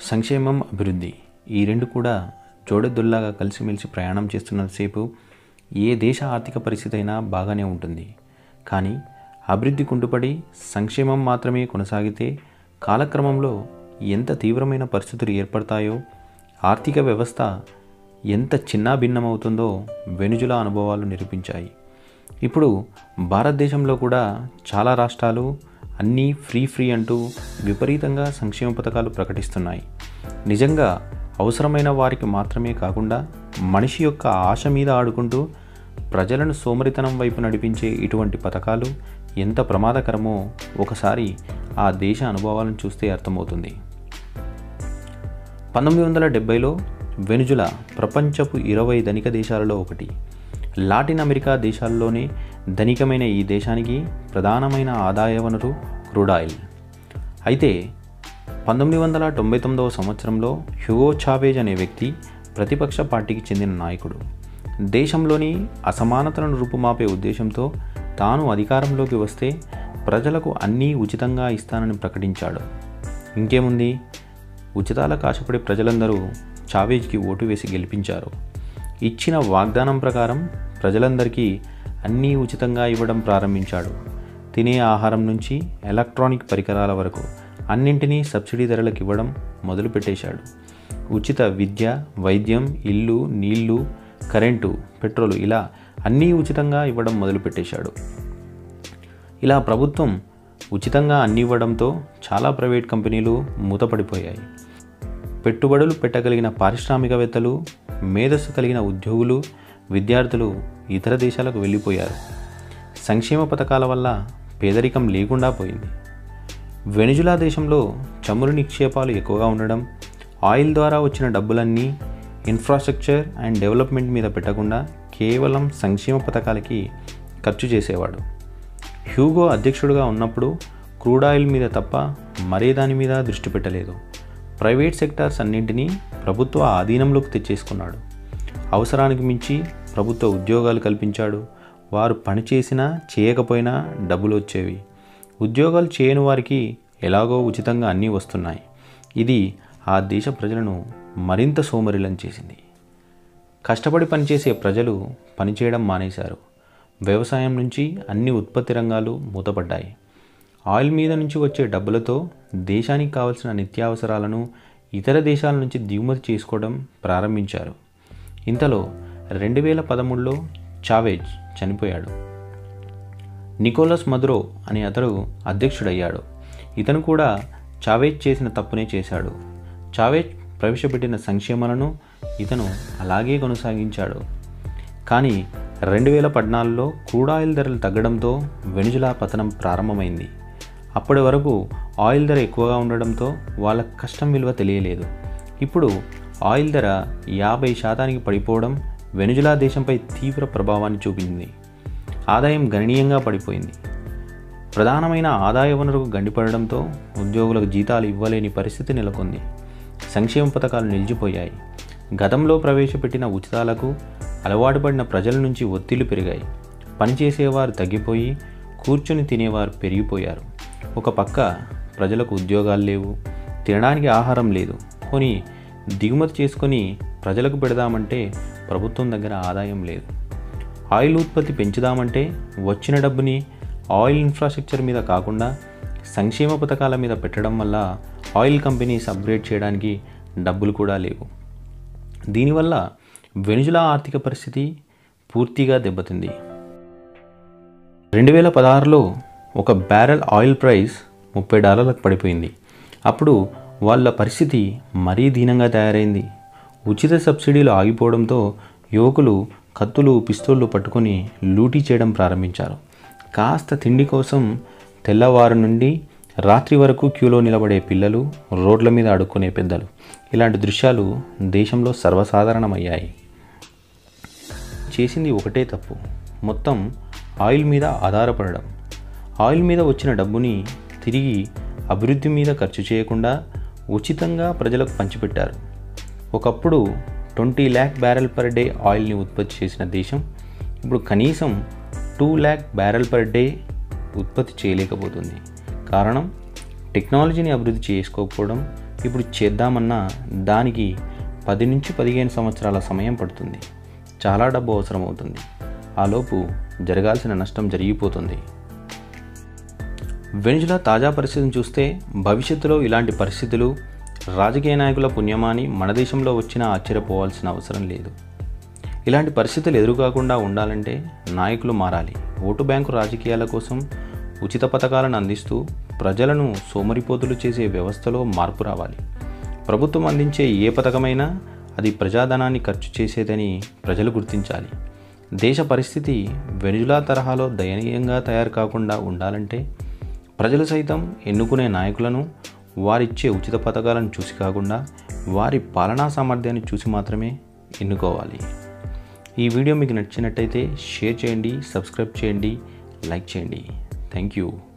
సంక్షేమం అభివృద్ధి ఈ రెండు కూడా జోడెద్దుల్లాగా కలిసిమెలిసి ప్రయాణం చేస్తున్నంతసేపు ఏ దేశ ఆర్థిక పరిస్థితి అయినా బాగానే ఉంటుంది కానీ అభివృద్ధి కుంటుపడి సంక్షేమం మాత్రమే కొనసాగితే కాలక్రమంలో ఎంత తీవ్రమైన పరిస్థితులు ఏర్పడతాయో ఆర్థిక వ్యవస్థ ఎంత చిన్నాభిన్నమవుతుందో వెనుజులా అనుభవాలు నిరూపించాయి ఇప్పుడు భారతదేశంలో కూడా చాలా రాష్ట్రాలు అన్నీ ఫ్రీ ఫ్రీ అంటూ విపరీతంగా సంక్షేమ పథకాలు ప్రకటిస్తున్నాయి నిజంగా అవసరమైన వారికి మాత్రమే కాకుండా మనిషి యొక్క ఆశ మీద ఆడుకుంటూ ప్రజలను సోమరితనం వైపు నడిపించే ఇటువంటి పథకాలు ఎంత ప్రమాదకరమో ఒకసారి ఆ దేశ అనుభవాలను చూస్తే అర్థమవుతుంది పంతొమ్మిది వందల డెబ్బైలో వెనుజులా ప్రపంచపు ఇరవై ధనిక దేశాలలో ఒకటి లాటిన్ అమెరికా దేశాల్లోనే ధనికమైన ఈ దేశానికి ప్రధానమైన ఆదాయ వనరు క్రూడ్ ఆయిల్ అయితే పంతొమ్మిది వందల తొంభై తొమ్మిదవ సంవత్సరంలో హ్యూగో చావేజ్ అనే వ్యక్తి ప్రతిపక్ష పార్టీకి చెందిన నాయకుడు దేశంలోని అసమానతలను రూపుమాపే ఉద్దేశంతో తాను అధికారంలోకి వస్తే ప్రజలకు అన్నీ ఉచితంగా ఇస్తానని ప్రకటించాడు ఇంకేముంది ఉచితాల కాశపడే ప్రజలందరూ చావేజ్కి ఓటు వేసి గెలిపించారు ఇచ్చిన వాగ్దానం ప్రకారం ప్రజలందరికీ అన్నీ ఉచితంగా ఇవ్వడం ప్రారంభించాడు తినే ఆహారం నుంచి ఎలక్ట్రానిక్ పరికరాల వరకు అన్నింటినీ సబ్సిడీ ధరలకు ఇవ్వడం మొదలుపెట్టేశాడు ఉచిత విద్య వైద్యం ఇల్లు నీళ్లు కరెంటు పెట్రోలు ఇలా అన్నీ ఉచితంగా ఇవ్వడం మొదలుపెట్టేశాడు ఇలా ప్రభుత్వం ఉచితంగా అన్ని ఇవ్వడంతో చాలా ప్రైవేట్ కంపెనీలు మూతపడిపోయాయి పెట్టుబడులు పెట్టగలిగిన పారిశ్రామికవేత్తలు మేధస్సు కలిగిన ఉద్యోగులు విద్యార్థులు ఇతర దేశాలకు వెళ్ళిపోయారు సంక్షేమ పథకాల వల్ల పేదరికం లేకుండా పోయింది వెనుజులా దేశంలో చమురు నిక్షేపాలు ఎక్కువగా ఉండడం ఆయిల్ ద్వారా వచ్చిన డబ్బులన్నీ ఇన్ఫ్రాస్ట్రక్చర్ అండ్ డెవలప్మెంట్ మీద పెట్టకుండా కేవలం సంక్షేమ పథకాలకి ఖర్చు చేసేవాడు హ్యూగో అధ్యక్షుడిగా ఉన్నప్పుడు క్రూడ్ ఆయిల్ మీద తప్ప మరే దాని మీద దృష్టి పెట్టలేదు ప్రైవేట్ సెక్టార్స్ అన్నింటినీ ప్రభుత్వ ఆధీనంలోకి తెచ్చేసుకున్నాడు అవసరానికి మించి ప్రభుత్వ ఉద్యోగాలు కల్పించాడు వారు పని చేసినా చేయకపోయినా డబ్బులు వచ్చేవి ఉద్యోగాలు చేయని వారికి ఎలాగో ఉచితంగా అన్నీ వస్తున్నాయి ఇది ఆ దేశ ప్రజలను మరింత సోమరిలం చేసింది కష్టపడి పనిచేసే ప్రజలు పనిచేయడం మానేశారు వ్యవసాయం నుంచి అన్ని ఉత్పత్తి రంగాలు మూతపడ్డాయి ఆయిల్ మీద నుంచి వచ్చే డబ్బులతో దేశానికి కావలసిన నిత్యావసరాలను ఇతర దేశాల నుంచి దిగుమతి చేసుకోవడం ప్రారంభించారు ఇంతలో రెండు వేల పదమూడులో చావేజ్ చనిపోయాడు నికోలస్ మదురో అనే అతడు అధ్యక్షుడయ్యాడు ఇతను కూడా చావేజ్ చేసిన తప్పునే చేశాడు చావేజ్ ప్రవేశపెట్టిన సంక్షేమాలను ఇతను అలాగే కొనసాగించాడు కానీ రెండు వేల పద్నాలుగులో క్రూడ్ ఆయిల్ ధరలు తగ్గడంతో వెనుజులా పతనం ప్రారంభమైంది అప్పటి వరకు ఆయిల్ ధర ఎక్కువగా ఉండడంతో వాళ్ళ కష్టం విలువ తెలియలేదు ఇప్పుడు ఆయిల్ ధర యాభై శాతానికి పడిపోవడం వెనుజులా దేశంపై తీవ్ర ప్రభావాన్ని చూపింది ఆదాయం గణనీయంగా పడిపోయింది ప్రధానమైన ఆదాయ వనరుకు గండిపడడంతో ఉద్యోగులకు జీతాలు ఇవ్వలేని పరిస్థితి నెలకొంది సంక్షేమ పథకాలు నిలిచిపోయాయి గతంలో ప్రవేశపెట్టిన ఉచితాలకు అలవాటు పడిన ప్రజల నుంచి ఒత్తిళ్లు పెరిగాయి పనిచేసేవారు తగ్గిపోయి కూర్చొని తినేవారు పెరిగిపోయారు ఒక పక్క ప్రజలకు ఉద్యోగాలు లేవు తినడానికి ఆహారం లేదు కొని దిగుమతి చేసుకొని ప్రజలకు పెడదామంటే ప్రభుత్వం దగ్గర ఆదాయం లేదు ఆయిల్ ఉత్పత్తి పెంచుదామంటే వచ్చిన డబ్బుని ఆయిల్ ఇన్ఫ్రాస్ట్రక్చర్ మీద కాకుండా సంక్షేమ పథకాల మీద పెట్టడం వల్ల ఆయిల్ కంపెనీస్ అప్గ్రేడ్ చేయడానికి డబ్బులు కూడా లేవు దీనివల్ల వెనుజులా ఆర్థిక పరిస్థితి పూర్తిగా దెబ్బతింది రెండు వేల పదహారులో ఒక బ్యారెల్ ఆయిల్ ప్రైస్ ముప్పై డాలర్లకు పడిపోయింది అప్పుడు వాళ్ళ పరిస్థితి మరీ దీనంగా తయారైంది ఉచిత సబ్సిడీలు ఆగిపోవడంతో యువకులు కత్తులు పిస్తోళ్ళు పట్టుకొని లూటీ చేయడం ప్రారంభించారు కాస్త తిండి కోసం తెల్లవారు నుండి రాత్రి వరకు క్యూలో నిలబడే పిల్లలు రోడ్ల మీద అడుక్కునే పెద్దలు ఇలాంటి దృశ్యాలు దేశంలో సర్వసాధారణమయ్యాయి చేసింది ఒకటే తప్పు మొత్తం ఆయిల్ మీద ఆధారపడడం ఆయిల్ మీద వచ్చిన డబ్బుని తిరిగి అభివృద్ధి మీద ఖర్చు చేయకుండా ఉచితంగా ప్రజలకు పంచిపెట్టారు ఒకప్పుడు twenty lakh barrel per day ఆయిల్ని ఉత్పత్తి చేసిన దేశం ఇప్పుడు కనీసం two lakh barrel per day ఉత్పత్తి చేయలేకపోతుంది కారణం టెక్నాలజీని అభివృద్ధి చేసుకోకపోవడం ఇప్పుడు చేద్దామన్నా దానికి పది నుంచి పదిహేను సంవత్సరాల సమయం పడుతుంది చాలా డబ్బు అవసరం అవుతుంది ఆలోపు జరగాల్సిన నష్టం జరిగిపోతుంది వెనిజులా తాజా పరిస్థితిని చూస్తే భవిష్యత్తులో ఇలాంటి పరిస్థితులు రాజకీయ నాయకుల పుణ్యమాని మన దేశంలో వచ్చినా ఆశ్చర్యపోవాల్సిన అవసరం లేదు ఇలాంటి పరిస్థితులు ఎదురుకాకుండా ఉండాలంటే నాయకులు మారాలి ఓటు బ్యాంకు రాజకీయాల కోసం ఉచిత పథకాలను అందిస్తూ ప్రజలను సోమరిపోతులు చేసే వ్యవస్థలో మార్పు రావాలి ప్రభుత్వం అందించే ఏ పథకమైనా అది ప్రజాధనాన్ని ఖర్చు చేసేదని ప్రజలు గుర్తించాలి దేశ పరిస్థితి వెనుజులా తరహాలో దయనీయంగా తయారు కాకుండా ఉండాలంటే ప్రజలు సైతం ఎన్నుకునే నాయకులను వారిచ్చే ఉచిత పథకాలను చూసి కాకుండా వారి పాలనా సామర్థ్యాన్ని చూసి మాత్రమే ఎన్నుకోవాలి ఈ వీడియో మీకు నచ్చినట్టయితే షేర్ చేయండి సబ్స్క్రైబ్ చేయండి లైక్ చేయండి థ్యాంక్ యూ